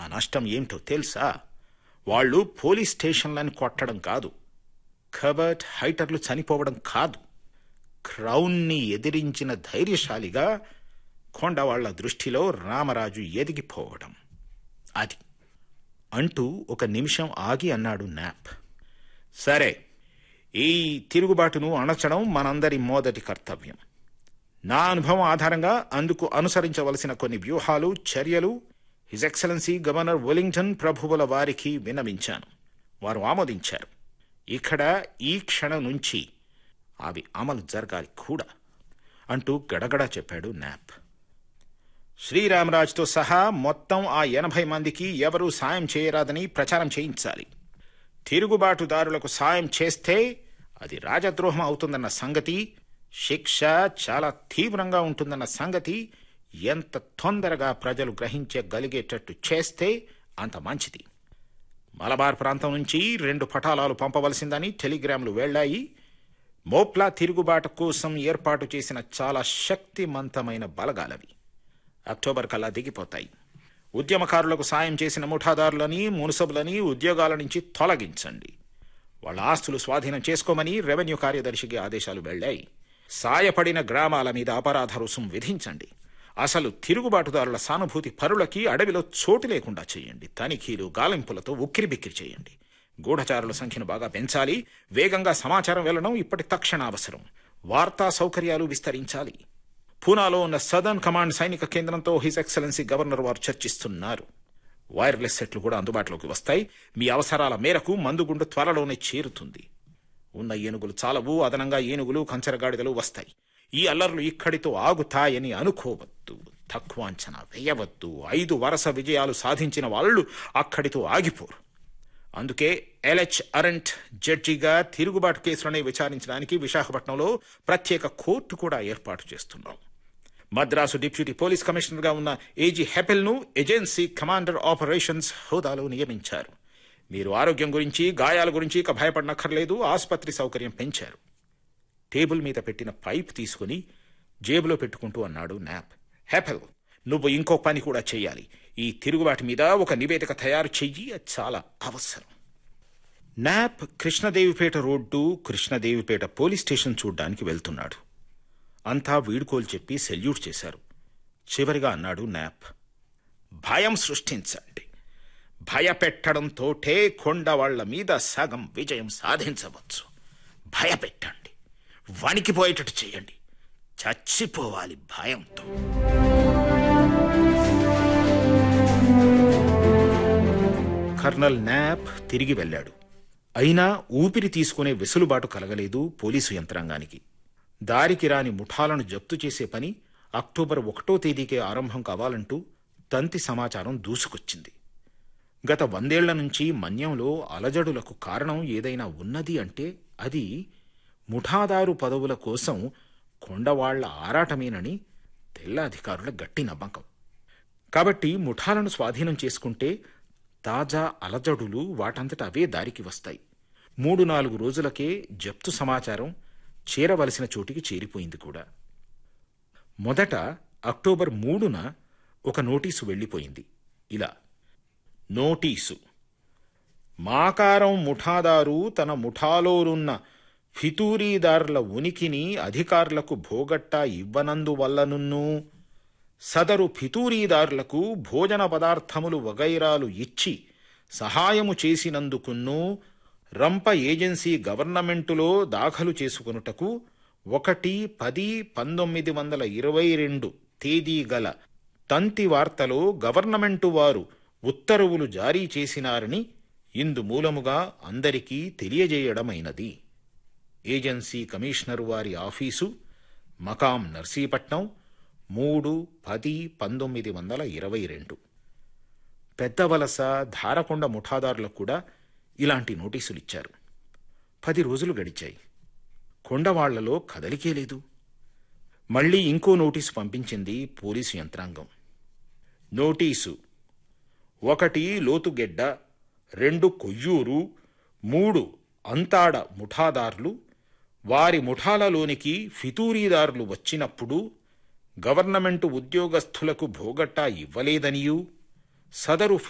నష్టం ఏమిటో తెలుసా వాళ్ళు పోలీస్ స్టేషన్లను కొట్టడం కాదు ఖబర్ట్ హైటర్లు చనిపోవడం కాదు క్రౌన్ని ఎదిరించిన ధైర్యశాలిగా కొండవాళ్ల దృష్టిలో రామరాజు ఎదిగిపోవడం అది అంటూ ఒక నిమిషం ఆగి అన్నాడు నాప్ సరే ఈ తిరుగుబాటును అణచడం మనందరి మొదటి కర్తవ్యం నా అనుభవం ఆధారంగా అందుకు అనుసరించవలసిన కొన్ని వ్యూహాలు చర్యలు హిజ్ ఎక్సలెన్సీ గవర్నర్ వెలింగ్టన్ ప్రభువుల వారికి విన్నవించాను వారు ఆమోదించారు ఇక్కడ ఈ క్షణం నుంచి అవి అమలు జరగాలి కూడా అంటూ గడగడా చెప్పాడు నాప్ శ్రీరామరాజుతో సహా మొత్తం ఆ ఎనభై మందికి ఎవరూ సాయం చేయరాదని ప్రచారం చేయించాలి తిరుగుబాటుదారులకు సాయం చేస్తే అది రాజద్రోహం అవుతుందన్న సంగతి శిక్ష చాలా తీవ్రంగా ఉంటుందన్న సంగతి ఎంత తొందరగా ప్రజలు గ్రహించగలిగేటట్టు చేస్తే అంత మంచిది మలబార్ ప్రాంతం నుంచి రెండు పటాలాలు పంపవలసిందని టెలిగ్రామ్లు వెళ్లాయి మోప్లా తిరుగుబాటు కోసం ఏర్పాటు చేసిన చాలా శక్తిమంతమైన బలగాలవి అక్టోబర్ కల్లా దిగిపోతాయి ఉద్యమకారులకు సాయం చేసిన ముఠాదారులని మునుసబులని ఉద్యోగాల నుంచి తొలగించండి వాళ్ళ ఆస్తులు స్వాధీనం చేసుకోమని రెవెన్యూ కార్యదర్శికి ఆదేశాలు వెళ్లాయి సాయపడిన గ్రామాల మీద అపరాధ రుసుం విధించండి అసలు తిరుగుబాటుదారుల సానుభూతి పరులకి అడవిలో చోటు లేకుండా చేయండి తనిఖీలు గాలింపులతో ఉక్కిరిబిక్కిరి చేయండి గూఢచారుల సంఖ్యను బాగా పెంచాలి వేగంగా సమాచారం వెళ్లడం ఇప్పటి తక్షణ అవసరం వార్తా సౌకర్యాలు విస్తరించాలి పూనాలో ఉన్న సదర్న్ కమాండ్ సైనిక కేంద్రంతో హిస్ ఎక్సలెన్సీ గవర్నర్ వారు చర్చిస్తున్నారు వైర్లెస్ సెట్లు కూడా అందుబాటులోకి వస్తాయి మీ అవసరాల మేరకు మందుగుండు త్వరలోనే చేరుతుంది ఉన్న ఏనుగులు చాలవు అదనంగా ఏనుగులు కంచరగాడిదలు వస్తాయి ఈ అల్లర్లు ఇక్కడితో ఆగుతాయని అనుకోవద్దు తక్కువ అంచనా వేయవద్దు ఐదు వరుస విజయాలు సాధించిన వాళ్ళు అక్కడితో ఆగిపోరు అందుకే ఎల్హెచ్ అరెంట్ జడ్జిగా తిరుగుబాటు కేసులని విచారించడానికి విశాఖపట్నంలో ప్రత్యేక కోర్టు కూడా ఏర్పాటు చేస్తున్నాం మద్రాసు డిప్యూటీ పోలీస్ కమిషనర్గా ఉన్న ఏజీ హెపెల్ను ఏజెన్సీ కమాండర్ ఆపరేషన్స్ హోదాలో నియమించారు మీరు ఆరోగ్యం గురించి గాయాల గురించి ఇక భయపడనక్కర్లేదు ఆసుపత్రి సౌకర్యం పెంచారు టేబుల్ మీద పెట్టిన పైప్ తీసుకుని జేబులో పెట్టుకుంటూ అన్నాడు నాప్ హెపెల్ నువ్వు ఇంకో పని కూడా చెయ్యాలి ఈ తిరుగుబాటు మీద ఒక నివేదిక తయారు చెయ్యి అది చాలా అవసరం నాప్ కృష్ణదేవిపేట రోడ్డు కృష్ణదేవిపేట పోలీస్ స్టేషన్ చూడ్డానికి వెళ్తున్నాడు అంతా వీడుకోలు చెప్పి సెల్యూట్ చేశారు చివరిగా అన్నాడు నాప్ భయం సృష్టించండి భయపెట్టడంతోటే కొండవాళ్ల మీద సగం విజయం సాధించవచ్చు భయపెట్టండి వణికిపోయేటట్టు చేయండి చచ్చిపోవాలి భయంతో కర్నల్ నాప్ తిరిగి వెళ్ళాడు అయినా ఊపిరి తీసుకునే వెసులుబాటు కలగలేదు పోలీసు యంత్రాంగానికి దారికి రాని ముఠాలను జప్తు చేసే పని అక్టోబర్ ఒకటో తేదీకే ఆరంభం కావాలంటూ తంతి సమాచారం దూసుకొచ్చింది గత వందేళ్ల నుంచి మన్యంలో అలజడులకు కారణం ఏదైనా ఉన్నది అంటే అది ముఠాదారు పదవుల కోసం కొండవాళ్ల ఆరాటమేనని తెల్ల అధికారుల గట్టి నమ్మకం కాబట్టి ముఠాలను స్వాధీనం చేసుకుంటే తాజా అలజడులు వాటంతట అవే దారికి వస్తాయి మూడు నాలుగు రోజులకే జప్తు సమాచారం చేరవలసిన చోటికి చేరిపోయింది కూడా మొదట అక్టోబర్ మూడున ఒక నోటీసు వెళ్ళిపోయింది ఇలా నోటీసు మాకారం ముఠాదారు తన ముఠాలోనున్న ఫితూరీదారుల ఉనికిని అధికారులకు భోగట్టా ఇవ్వనందువల్లనున్నూ సదరు ఫితూరీదారులకు భోజన పదార్థములు వగైరాలు ఇచ్చి సహాయము చేసినందుకున్నూ రంప ఏజెన్సీ గవర్నమెంటులో దాఖలు చేసుకొనుటకు ఒకటి పది పంతొమ్మిది వందల ఇరవై రెండు తేదీ గల తంతి వార్తలో గవర్నమెంటు వారు ఉత్తర్వులు జారీ చేసినారని ఇందు మూలముగా అందరికీ తెలియజేయడమైనది ఏజెన్సీ కమిషనర్ వారి ఆఫీసు మకాం నర్సీపట్నం మూడు పది పంతొమ్మిది వందల ఇరవై రెండు పెద్ద వలస ధారకొండ ముఠాదారులకు కూడా ఇలాంటి నోటీసులు ఇచ్చారు పది రోజులు గడిచాయి కొండవాళ్లలో కదలికే లేదు మళ్ళీ ఇంకో నోటీసు పంపించింది పోలీసు యంత్రాంగం నోటీసు ఒకటి లోతుగెడ్డ రెండు కొయ్యూరు మూడు అంతాడ ముఠాదారులు వారి ముఠాలలోనికి ఫితూరీదారులు వచ్చినప్పుడు గవర్నమెంటు ఉద్యోగస్థులకు భోగట్టా ఇవ్వలేదనియూ సదరు